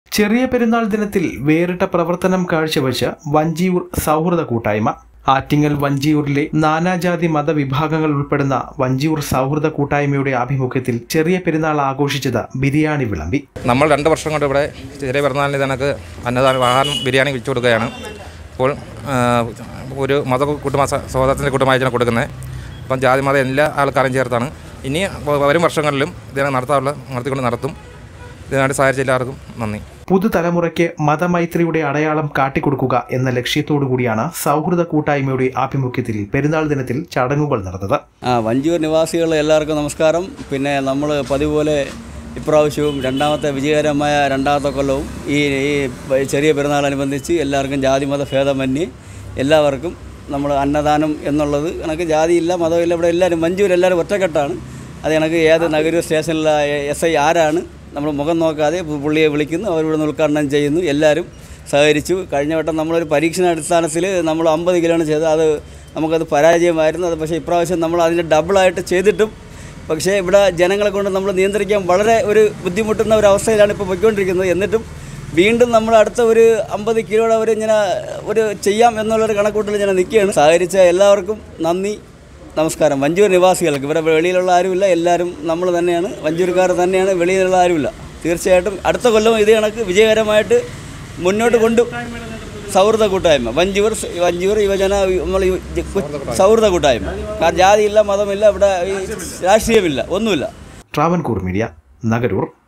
ചെറിയ പെരുന്നാൾ ദിനത്തിൽ വേറിട്ട പ്രവർത്തനം കാഴ്ചവെച്ച് വഞ്ചിയൂർ സൗഹൃദ കൂട്ടായ്മ ആറ്റിങ്ങൽ വഞ്ചിയൂരിലെ നാനാജാതി മതവിഭാഗങ്ങൾ ഉൾപ്പെടുന്ന വഞ്ചിയൂർ സൗഹൃദ കൂട്ടായ്മയുടെ ആഭിമുഖ്യത്തിൽ ചെറിയ പെരുന്നാൾ ആഘോഷിച്ചത് ബിരിയാണി വിളമ്പി നമ്മൾ രണ്ട് വർഷം കൊണ്ട് ഇവിടെ ചെറിയ പിറന്നാളിന് ഇതിനൊക്കെ അന്നദാനം ആഹാരം ബിരിയാണി വെച്ചു കൊടുക്കുകയാണ് അപ്പോൾ ആ, ഒരു മത കുടുംബ സഹോദരത്തിൻ്റെ കുടുംബമായിട്ടാണ് കൊടുക്കുന്നത് അപ്പം ജാതി മതം എല്ലാ ആൾക്കാരും ചേർത്താണ് ഇനി വരും വർഷങ്ങളിലും ഇതിനെ നടത്താറുള്ള നടത്തിക്കൊണ്ട് നടത്തും ഇതിനായിട്ട് സഹായിച്ച എല്ലാവർക്കും നന്ദി പുതുതലമുറയ്ക്ക് മതമൈത്രിയുടെ അടയാളം കാട്ടിക്കൊടുക്കുക എന്ന ലക്ഷ്യത്തോടു കൂടിയാണ് സൗഹൃദ കൂട്ടായ്മയുടെ ആഭിമുഖ്യത്തിൽ പെരുന്നാൾ ദിനത്തിൽ ചടങ്ങുകൾ നടന്നത് ആ വഞ്ചൂർ നിവാസികൾ എല്ലാവർക്കും നമസ്കാരം പിന്നെ നമ്മൾ പതിവ് പോലെ ഇപ്രാവശ്യവും രണ്ടാമത്തെ വിജയകരമായ രണ്ടാമത്തെ കൊല്ലവും ഈ ഈ ചെറിയ പെരുന്നാളനുബന്ധിച്ച് എല്ലാവർക്കും ജാതിമത ഭേദമന്യേ എല്ലാവർക്കും നമ്മൾ അന്നദാനം എന്നുള്ളത് കണക്ക് ജാതിയില്ല മതമില്ല ഇവിടെ എല്ലാവരും മഞ്ചൂർ എല്ലാവരും ഒറ്റക്കെട്ടാണ് അത് കണക്ക് ഏത് നഗര സ്റ്റേഷനിലെ എസ് ഐ ആരാണ് നമ്മൾ മുഖം നോക്കാതെ പു- പുള്ളിയെ വിളിക്കുന്നു അവരിവിടെ ഉദ്ഘാടനം ചെയ്യുന്നു എല്ലാവരും സഹകരിച്ചു കഴിഞ്ഞ വട്ടം നമ്മളൊരു പരീക്ഷണാടിസ്ഥാനത്തിൽ നമ്മൾ അമ്പത് കിലോയാണ് ചെയ്തത് അത് നമുക്കത് പരാജയമായിരുന്നു അത് പക്ഷേ ഇപ്രാവശ്യം നമ്മൾ അതിൻ്റെ ഡബിളായിട്ട് ചെയ്തിട്ടും പക്ഷേ ഇവിടെ ജനങ്ങളെ കൊണ്ട് നമ്മൾ നിയന്ത്രിക്കാൻ വളരെ ഒരു ബുദ്ധിമുട്ടുന്ന ഒരു അവസ്ഥയിലാണ് ഇപ്പോൾ പോയിക്കൊണ്ടിരിക്കുന്നത് എന്നിട്ടും വീണ്ടും നമ്മൾ അടുത്ത ഒരു അമ്പത് കിലോയുടെ ഒരു ഇങ്ങനെ ഒരു ചെയ്യാം എന്നുള്ളൊരു കണക്കൂട്ടിൽ ഞാൻ നിൽക്കുകയാണ് സഹകരിച്ച എല്ലാവർക്കും നന്ദി നമസ്കാരം വഞ്ചൂർ നിവാസികൾക്ക് ഇവിടെ വെളിയിലുള്ള ആരുമില്ല എല്ലാവരും നമ്മൾ തന്നെയാണ് വഞ്ചൂർക്കാർ തന്നെയാണ് വെളിയിലുള്ള ആരുമില്ല തീർച്ചയായിട്ടും അടുത്ത കൊല്ലം ഇത് കണക്ക് വിജയകരമായിട്ട് മുന്നോട്ട് കൊണ്ടു സൗഹൃദ കൂട്ടായ്മ വഞ്ചൂർ വഞ്ചൂർ യുവജന നമ്മൾ ഈ കൊ- സൗഹൃദ കൂട്ടായ്മ കാരണം ജാതിയില്ല മതമില്ല ഇവിടെ ഈ രാഷ്ട്രീയമില്ല ഒന്നുമില്ല ട്രാവൻകൂർ മീഡിയ നഗരൂർ